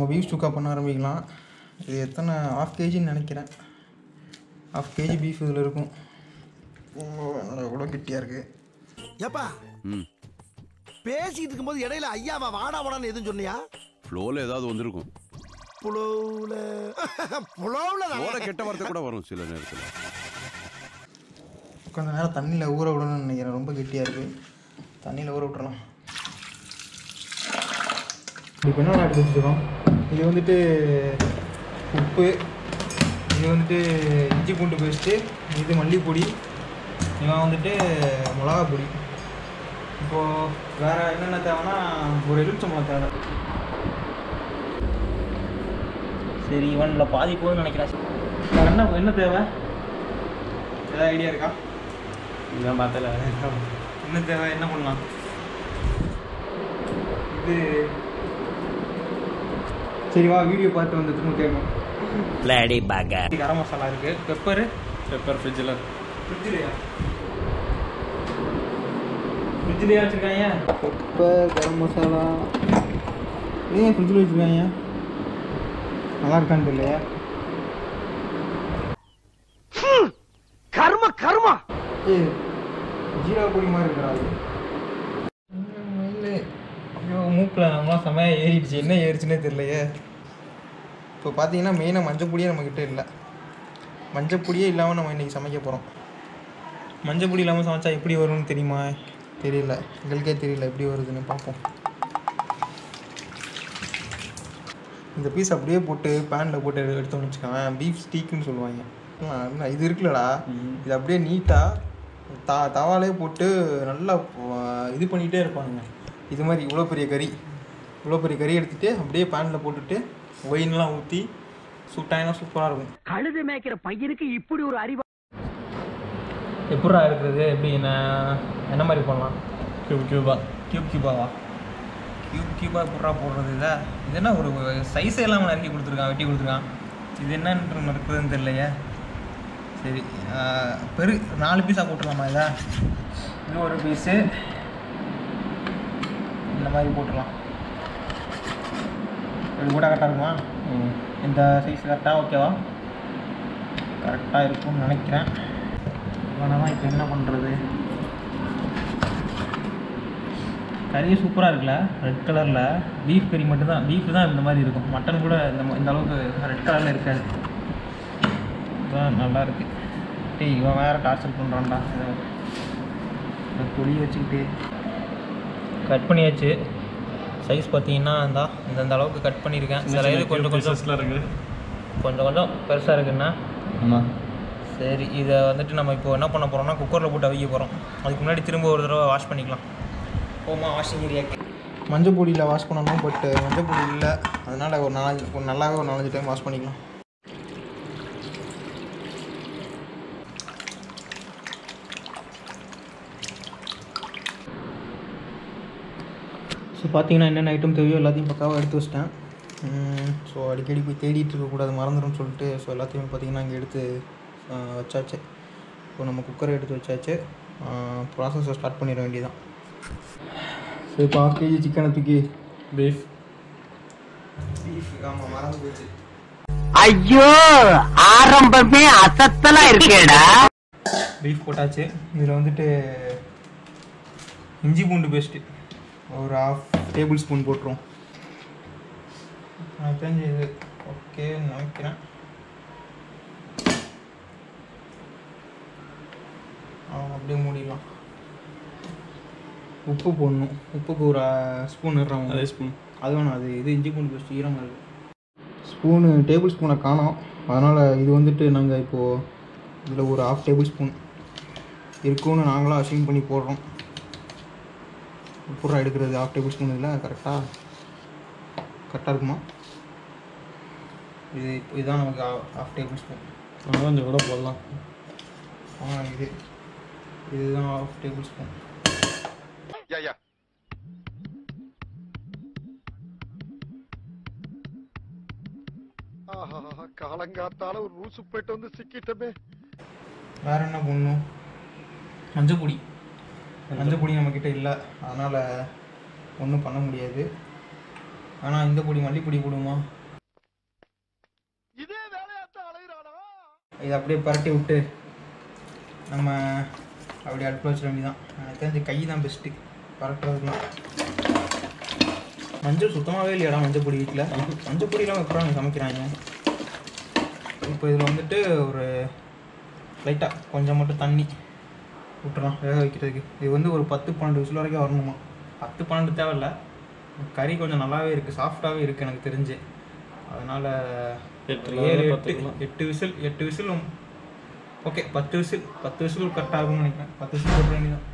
நம்ம பீஃப் சுக்கா பண்ண ஆரம்பிக்கலாம் இது எத்தனை ஆஃப் கேஜின்னு நினைக்கிறேன் ஆஃப் கேஜி பீஃப் இதில் இருக்கும் ஓ என்னடா எவ்வளோ கெட்டியாக இருக்குது ஏப்பா ம் பேசிட்டு இருக்கும்போது இடையில ஐயாவா வாடா வாடான்னு எதுவும் சொன்னியா ஃப்ளோவில் ஏதாவது வந்திருக்கும் புலவுல புலவுல ஓட கெட்ட வார்த்தை கூட வரும் சில நேரத்தில் கொஞ்ச நேரம் தண்ணியில் ஊற விடணும்னு நினைக்கிறேன் ரொம்ப கெட்டியாக இருக்குது தண்ணியில் ஊற விட்டுறலாம் இப்போ என்ன எடுத்து வச்சுருக்கோம் இது வந்துட்டு உப்பு இது வந்துட்டு இஞ்சி பூண்டு பேஸ்ட்டு இது மல்லிப்பொடி இவன் வந்துட்டு மிளகா பொடி இப்போது வேறு என்னென்ன தேவைன்னா ஒரு எலுமிச்சம்பழம் தேவை சரி இவனில் பாதி போகுதுன்னு நினைக்கிறேன் வேறு என்ன என்ன தேவை ஏதாவது ஐடியா இருக்கா இதான் பார்த்தல என்ன தேவை என்ன பண்ணலாம் இது சரி வா வீடியோ பார்த்து வந்து திரும்ப கேட்கும் லேடி பேக்க கரம் மசாலா இருக்கு பெப்பரு பெப்பர் ஃப்ரிட்ஜில் ஃப்ரிட்ஜ்லையா ஃப்ரிட்ஜ்லையா வச்சுருக்காங்க பெப்பர் கரம் மசாலா ஏன் ஃப்ரிட்ஜில் வச்சுருக்காங்க நல்லா இருக்கான்னு தெரியலையா கர்ம கர்மா ஏ ஜீரா பொடி மாதிரி இருக்கிறா அது ஐயோ மூக்கில் நம்மளாம் செமையாக ஏறிடுச்சு என்ன ஏறிச்சுன்னே தெரியலையே இப்போ பார்த்தீங்கன்னா மெயினாக மஞ்சப்பொடியே நம்மக்கிட்ட இல்லை மஞ்சப்பொடியே இல்லாமல் நம்ம இன்றைக்கி சமைக்க போகிறோம் மஞ்சப்பொடி இல்லாமல் சமைச்சா எப்படி வரும்னு தெரியுமா தெரியல எங்களுக்கே தெரியல எப்படி வருதுன்னு பார்ப்போம் இந்த பீஸ் அப்படியே போட்டு பேனில் போட்டு எடு- எடுத்தோம்னு வச்சுக்கோங்க பீஃப் ஸ்டீக்குன்னு சொல்லுவாங்க ஆ, என்ன இது இருக்குல்லடா இது அப்படியே நீட்டாக தா தவாலே போட்டு நல்லா ஆ, இது பண்ணிகிட்டே இருப்பானுங்க இது மாதிரி இவ்வளோ பெரிய கறி இவ்வளோ பெரிய கறி எடுத்துகிட்டு அப்படியே பேனில் போட்டுட்டு ஒயின்லாம் ஊற்றி சுட்டாயினா சூப்பராக இருக்கும் கழுது மேய்க்கிற பையனுக்கு இப்படி ஒரு அறிவு எப்படா இருக்கிறது எப்படி என்ன என்ன மாதிரி பண்ணலாம் கியூப் கியூபா கியூப் கியூபாவா கியூப் கியூபாக எப்படா போடுறது இதை இது என்ன ஒரு சைஸே இல்லாமல் நறுக்கி கொடுத்துருக்கான் வெட்டி கொடுத்துருக்கான் இது என்னன்னு நடக்குதுன்னு தெரியலையே சரி ஆஹ், பெரு நாலு பீஸாக போட்டுடலாமா இதை இது ஒரு பீஸு இந்த மாதிரி போட்டுடலாம் இது கூட கரெக்டாக இருக்குமா இந்த சைஸ் கரெக்டாக ஓகேவா கரெக்டாக இருக்கும்னு நினைக்கிறேன் ஆனால் இப்போ என்ன பண்ணுறது கறி சூப்பராக இருக்குல்ல ரெட் கலரில் பீஃப் கறி மட்டும்தான் பீஃப் தான் இந்த மாதிரி இருக்கும் மட்டன் கூட இந்த ம- இந்த அளவுக்கு ரெட் கலரில் இருக்காது இதுதான் நல்லா இருக்கு டேய் இவன் வேறு டார்ச்சர் பண்ணுறான்டா இந்த புளி வச்சுக்கிட்டு கட் பண்ணியாச்சு சைஸ் பார்த்தீங்கன்னா இந்தா இந்த இந்த அளவுக்கு கட் பண்ணியிருக்கேன் சில இது கொஞ்சம் கொஞ்சம் இருக்கு கொஞ்சம் கொஞ்சம் பெருசாக இருக்குண்ணா ஆமாம் சரி இதை வந்துட்டு நம்ம இப்போ என்ன பண்ண போகிறோம்னா குக்கரில் போட்டு அவிக்க போகிறோம் அதுக்கு முன்னாடி திரும்ப ஒரு தடவை வாஷ் பண்ணிக்கலாம் போமா வாஷிங் ஏரியாக்கு மஞ்சள் பொடியில் வாஷ் பண்ணணும் பட் மஞ்சள் பொடி இல்லை அதனால் ஒரு நாலஞ்சு ஒரு நல்லாவே ஒரு நாலஞ்சு டைம் வாஷ் பண்ணிக்கலாம் ஸோ பார்த்தீங்கன்னா என்னென்ன ஐட்டம் தேவையோ எல்லாத்தையும் பக்காவாக எடுத்து வச்சிட்டேன் ஸோ அடிக்கடி போய் தேடிட்டு இருக்கக்கூடாது மறந்துடும் சொல்லிட்டு ஸோ எல்லாத்தையும் பார்த்தீங்கன்னா இங்கே எடுத்து ஆ, வச்சாச்சு இப்போ நம்ம குக்கரை எடுத்து வச்சாச்சு ப்ராசஸை ஸ்டார்ட் பண்ணிட வேண்டியதான் ஸோ இப்போ ஆஃப் கேஜி சிக்கனை தூக்கி பீஃப் பீஃப் ஆமாம் மறந்து போச்சு ஐயோ ஆரம்பமே அசத்தலா இருக்கேடா பீஃப் போட்டாச்சு இதில் வந்துட்டு இஞ்சி பூண்டு பேஸ்ட்டு ஒரு ஆஃப் டேபிள் ஸ்பூன் போட்டுரும் எனக்கு தெரிஞ்சு இது ஓகேன்னு நினைக்கிறேன் ஆ, அப்படியே மூடிடலாம் உப்பு போடணும் உப்புக்கு ஒரு ஸ்பூன் இடுறோம் அதே ஸ்பூன் அது வேணாம் அது இது இஞ்சி பூண்டு பேஸ்ட் ஈரமாக இருக்குது ஸ்பூனு டேபிள் ஸ்பூனை காணோம் அதனால் இது வந்துட்டு நாங்கள் இப்போது இதில் ஒரு ஆஃப் டேபிள் ஸ்பூன் இருக்கும்னு நாங்களாம் அசியூம் பண்ணி போடுறோம் உப்புரா எடுக்கிறது ஆஃப் டேபிள் ஸ்பூன் இதில் கரெக்டாக கரெக்டாக இருக்குமா இது இதுதான் நமக்கு ஆஃப் டேபிள் ஸ்பூன் இன்னும் கொஞ்சம் கூட போடலாம் ஆ இது இதுதான் ஆஃப் டேபிள் ஸ்பூன் காலங்காத்தால ஒரு ரூசு போயிட்டு வந்து சிக்கிட்டமே வேற என்ன பண்ணணும் மஞ்சள் பொடி மஞ்சள் பொடி நம்மக்கிட்ட இல்லை அதனால் ஒன்றும் பண்ண முடியாது ஆனால் இந்த பொடி மல்லிப்பொடி போடுவோமா இதே வேலையாத்தான் அலைகிறானா இதை அப்படியே பரட்டி விட்டு நம்ம அப்படியே அடுப்பில் வச்சிட வேண்டியதான் எனக்கு தெரிஞ்ச கை தான் பெஸ்ட்டு பரட்டுறதுக்குலாம் மஞ்சள் சுத்தமாகவே இல்லையாடா மஞ்சள் பொடி வீட்டில் மஞ்சள் பொடியெலாம் எப்பறம் சமைக்கிறாங்க இப்போ இதில் வந்துட்டு ஒரு லைட்டாக கொஞ்சம் மட்டும் தண்ணி விட்டுறலாம் வேக வைக்கிறதுக்கு இது வந்து ஒரு பத்து பன்னெண்டு விசில் வரைக்கும் வரணுமா பத்து பன்னெண்டு தேவையில்ல கறி கொஞ்சம் நல்லாவே இருக்குது சாஃப்டாகவே இருக்குது எனக்கு தெரிஞ்சு அதனால் எட்டுல ஏழு இருந்து எட்டு பத்துக்கலாம். எட்டு விசில் எட்டு விசில் ஓகே பத்து விசில் பத்து விசில் கரெக்டாக இருக்கும்னு நினைக்கிறேன் பத்து விசில் போட்டு வேண்டியதான்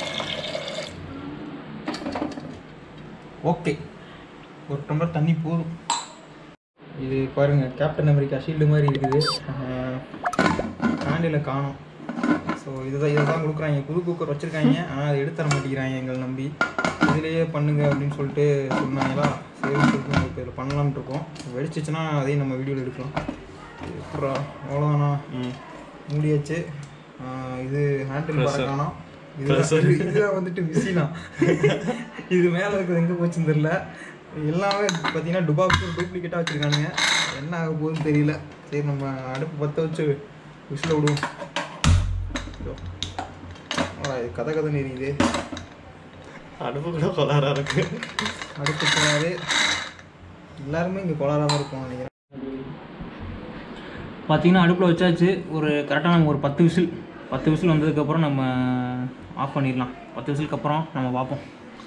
ஓகே ஒரு டம்ளர் தண்ணி போதும் இது பாருங்க கேப்டன் அமெரிக்கா ஷீல்டு மாதிரி இருக்குது ஹேண்டில் காணும் ஸோ இதுதான் இதை தான் கொடுக்குறாங்க புது குக்கர் வச்சுருக்காங்க ஆனால் அதை எடுத்து தர மாட்டேங்கிறாங்க எங்களை நம்பி இதுலேயே பண்ணுங்க அப்படின்னு சொல்லிட்டு சொன்னாங்களா சரின்னு சொல்லிட்டு நம்ம இப்போ இதில் பண்ணலாம்னு இருக்கோம் வெடிச்சிச்சுன்னா அதையும் நம்ம வீடியோவில் எடுக்கலாம் அப்புறம் அவ்வளோதானா மூடியாச்சு ஆஹ் இது ஹேண்டில் Pressure. பறக்கானோம் Pressure. இது இதுதான் வந்துட்டு விசினா இது மேலே இருக்கிறது எங்கே போச்சுன்னு தெரியல எல்லாமே பார்த்தீங்கன்னா டுபாக்கு டூப்ளிகேட்டாக வச்சுருக்கானுங்க என்ன ஆக போகுதுன்னு தெரியல சரி நம்ம அடுப்பு பற்ற வச்சு விசில் விடுவோம் இதோ. ஆ, இது கதை கதை எரியுது அடுப்பு கூட கொலாரா இருக்கு அடுப்பு கோளாறு எல்லாருமே இங்கே கோளாறாக தான் இருக்கும் நினைக்கிறேன் பார்த்தீங்கன்னா அடுப்பில் வச்சாச்சு ஒரு கரெக்டாக நம்ம ஒரு பத்து விசில் பத்து விசில் வந்ததுக்கப்புறம் நம்ம ஆஃப் பண்ணிடலாம் பத்து விசிலுக்கு அப்புறம் நம்ம பார்ப்போம்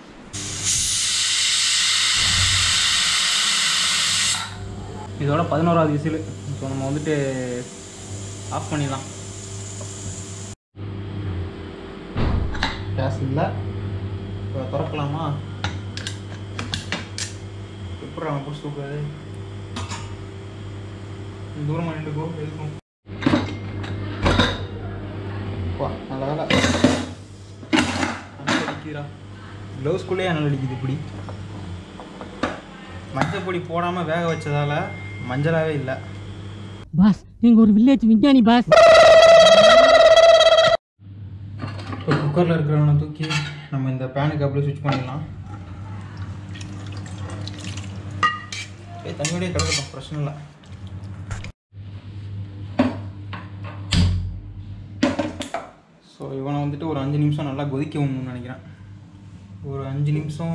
இதோட பதினோராவது விசில் இப்போ நம்ம வந்துட்டு ஆஃப் பண்ணிடலாம் கேஸ் இல்லை இப்போ திறக்கலாமா எப்படி அவன் பிடிச்சி தூக்காது தூரமாக நின்றுக்கோ எதுக்கும் வா நல்ல வேலை அனல் அடிக்குதுடா க்ளவுஸ்குள்ளேயே அனல் அடிக்குது இப்படி மஞ்சள் பொடி போடாமல் வேக வச்சதால மஞ்சளாவே இல்லை பாஸ் நீங்க ஒரு வில்லேஜ் விஞ்ஞானி பாஸ் இப்போ குக்கரில் இருக்கிறவனை தூக்கி நம்ம இந்த பேனுக்கு அப்படியே சுவிட்ச் பண்ணிடலாம் ஏ தண்ணியோடய கிடக்கட்டும் பிரச்சனை இல்லை ஸோ இவனை வந்துட்டு ஒரு அஞ்சு நிமிஷம் நல்லா கொதிக்க விடணும்னு நினைக்கிறேன் ஒரு அஞ்சு நிமிஷம்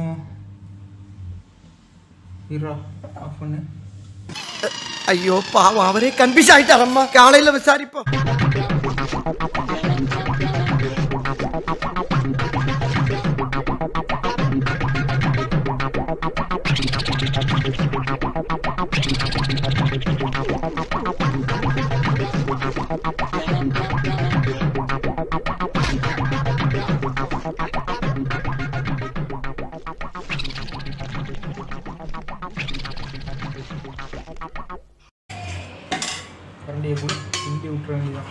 இருடா ஆஃப் பண்ணு ஐயோ பாவம் அவரே கன்ஃபியூஸ் ஆயிட்டாரம்மா காலையில விசாரிப்போம் கரண்டியை கூட கிண்டி விட்டுற வேண்டியதான்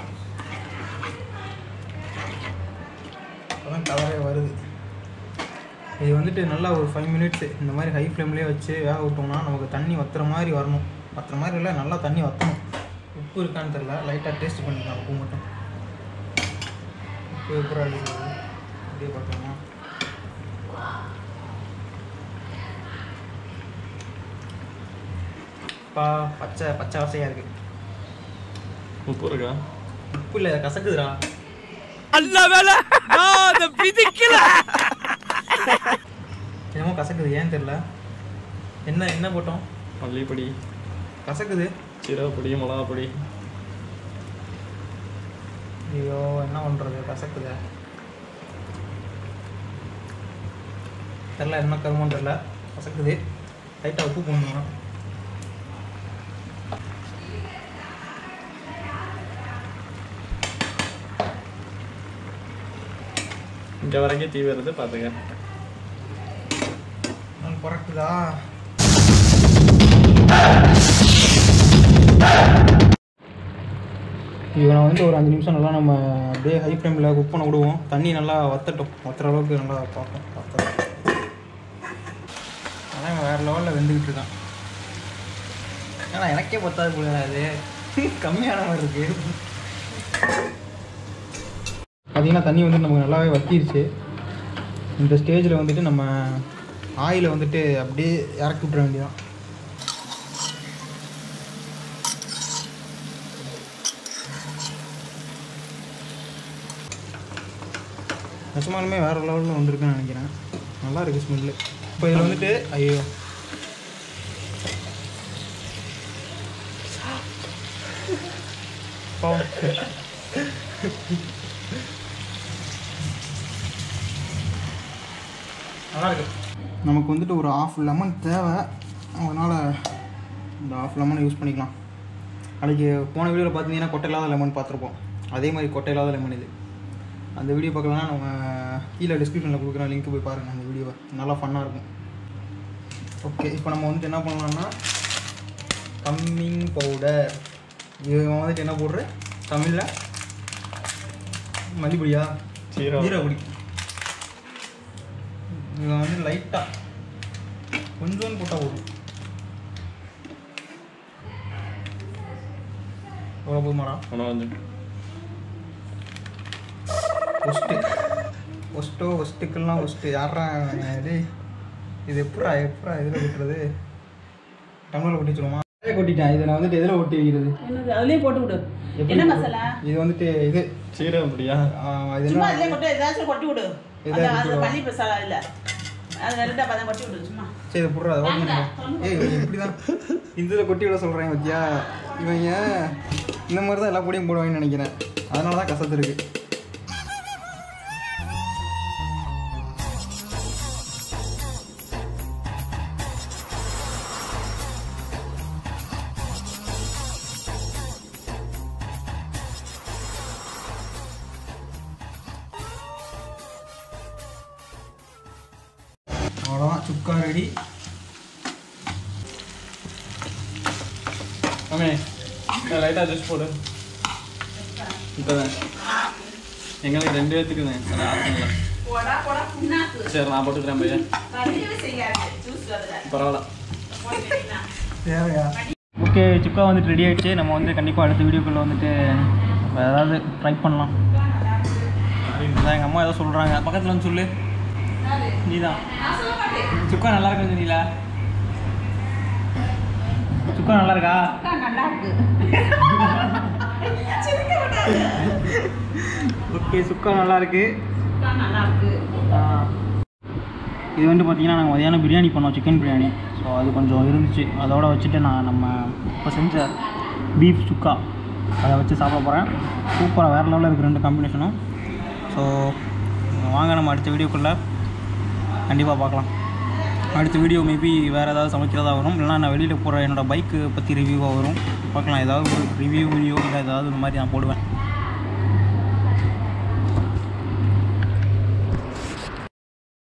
அப்பதான் கலரே வருது இது வந்துட்டு நல்லா ஒரு ஃபைவ் மினிட்ஸ் இந்த மாதிரி ஹை ஃப்ளேம்லேயே வச்சு வேக விட்டோம்னா நமக்கு தண்ணி வத்துற மாதிரி வரணும் வத்துற மாதிரி இல்லை நல்லா தண்ணி வற்றணும் உப்பு இருக்கான்னு தெரில லைட்டாக டேஸ்ட் பண்ணிக்கலாம் உப்பு மட்டும் உப்பு எப்படி அடிக்கிறது அப்படியே பார்த்தோம்னா பா பச்சை பச்சை வசையாக இருக்குது உப்பு இருக்கா உப்பு இல்லை கசக்குதுடா என்னமோ கசக்குது ஏன் தெரியல என்ன என்ன போட்டோம் மல்லிப்பொடி கசக்குது சீரகப்பொடி மிளகா பொடி ஐயோ என்ன பண்ணுறது கசக்குது தெரில என்ன கருமோன்னு தெரில கசக்குது லைட்டாக உப்பு போடணும் இங்கே வரைக்கும் தீ வருது பார்த்துக்க நான் குறைக்குதா இவனை வந்து ஒரு அஞ்சு நிமிஷம் நல்லா நம்ம அப்படியே ஹை ஃப்ளேமில் குக் பண்ண விடுவோம் தண்ணி நல்லா வத்தட்டும் வத்துற அளவுக்கு நல்லா பார்ப்போம் வத்தட்டும் ஆனால் இவன் வேறு லெவலில் வெந்துக்கிட்டு இருக்கான் ஏன்னா எனக்கே பத்தாது போல அது கம்மியான மாதிரி இருக்கு பார்த்தீங்கன்னா தண்ணி வந்து நமக்கு நல்லாவே வத்திருச்சு இந்த ஸ்டேஜில் வந்துட்டு நம்ம ஆயிலை வந்துட்டு அப்படியே இறக்கி விட்ற வேண்டியதான் நிஜமாலுமே வேறு லெவலில் வந்திருக்குன்னு நினைக்கிறேன் நல்லா இருக்குது ஸ்மெல்லு இப்போ இதில் வந்துட்டு ஐயோ பாவம். நல்லா இருக்கு நமக்கு வந்துட்டு ஒரு ஆஃப் லெமன் தேவை அதனால் இந்த ஆஃப் லெமனை யூஸ் பண்ணிக்கலாம் அன்றைக்கி போன வீடியோவில் பார்த்தீங்கன்னா கொட்டை இல்லாத லெமன் பார்த்துருப்போம் அதே மாதிரி கொட்டை இல்லாத லெமன் இது அந்த வீடியோ பார்க்கலன்னா நம்ம கீழே டிஸ்கிரிப்ஷனில் கொடுக்குற லிங்க் போய் பாருங்கள் அந்த வீடியோவை நல்லா ஃபன்னாக இருக்கும் ஓகே இப்போ நம்ம வந்துட்டு என்ன பண்ணலாம்னா கம்மிங் பவுடர் இவன் வந்துட்டு என்ன போடுற தமிழில் மல்லிப்பொடியா சீரகம். ஜீரகப்பொடி இவன் வந்து லைட்டாக கொஞ்சோண்டு போட்டால் போதும் எவ்வளோ போதுமாடா ஆனால் வந்து ஒஸ்ட்டு ஒஸ்ட்டோ ஒஸ்ட்டுக்கெல்லாம் ஒஸ்ட்டு யாரா இது இது எப்படா எப்படா இதில் கொட்டுறது டம்ளரில் கொட்டி வச்சுருமா கொட்டிட்டேன் இதை நான் வந்துட்டு எதில் ஒட்டி வைக்கிறது என்னது அதுலயே போட்டு விடு எப்படி என்ன கொட்டு- மசாலா இது வந்துட்டு இது சீரகம் அப்படியா ஆ, இது சும்மா என்ன அதுலயே கொட்டு ஏதாச்சும் கொட்டி விடு எதை அந்த- கொட்டி அது விடவா? மல்லி மசாலா இல்ல அது ரெண்டா பதம் கொட்டி விடு சும்மா சரி இதை புடுறா அதை ஓகே ஏய் இவன் இப்படி தான் இதில் கொட்டி விட சொல்கிறேன் பத்தியா இவங்க இந்த மாதிரி தான் எல்லா பொடியும் போடுவாங்கன்னு நினைக்கிறேன் அதனால தான் கசத்து இருக்கு அவ்வளோதான் சுக்கா ரெடி ஆமே லைட்டாக ஜூஸ் போடு இப்போ தான் எங்களுக்கு ரெண்டு பேர்த்துக்கு தான் சரி ஆசைங்களா போடா போடா புண்ணாக்கு சரி நான் போட்டுக்கிறேன் பையன் பதினேழு செய்யாது ஜூஸ் அதுல பரவாயில்ல போட்டுக்கிட்டீங்கன்னா. தேவையா ஓகே சுக்கா வந்துட்டு ரெடி ஆயிடுச்சு நம்ம வந்து கண்டிப்பாக அடுத்த வீடியோக்குள்ளே வந்துட்டு வேறு ஏதாவது ட்ரை பண்ணலாம் அப்படின்றத எங்கள் அம்மா ஏதோ சொல்கிறாங்க பக்கத்தில் வந்து சொல்லு நீ தான் சுக்கா நல்லா இருக்குன்னு சொன்னீங்களா சுக்கா நல்லா இருக்கா அக்கா, நல்லா இருக்கு ஓகே சுக்கா நல்லா இருக்கு அக்கா, நல்லா இருக்கு ஆ. இது வந்து பார்த்தீங்கன்னா நாங்கள் மதியானம் பிரியாணி பண்ணோம் சிக்கன் பிரியாணி ஸோ அது கொஞ்சம் இருந்துச்சு அதோட வச்சுட்டு நான் நம்ம இப்போ செஞ்ச பீஃப் சுக்கா அதை வச்சு சாப்பிட போகிறேன் சூப்பராக வேறு லெவலில் இருக்குது ரெண்டு காம்பினேஷனும் ஸோ வாங்க நம்ம அடுத்த வீடியோக்குள்ளே கண்டிப்பாக பார்க்கலாம் அடுத்த வீடியோ மேபி வேறு ஏதாவது சமைக்கிறதா வரும் இல்லைனா நான் வெளியில் போகிற என்னோடய பைக்கு பற்றி ரிவ்யூவாக வரும் பார்க்கலாம் ஏதாவது ஒரு ரிவ்யூ வீடியோ இல்லை ஏதாவது இந்த மாதிரி நான் போடுவேன்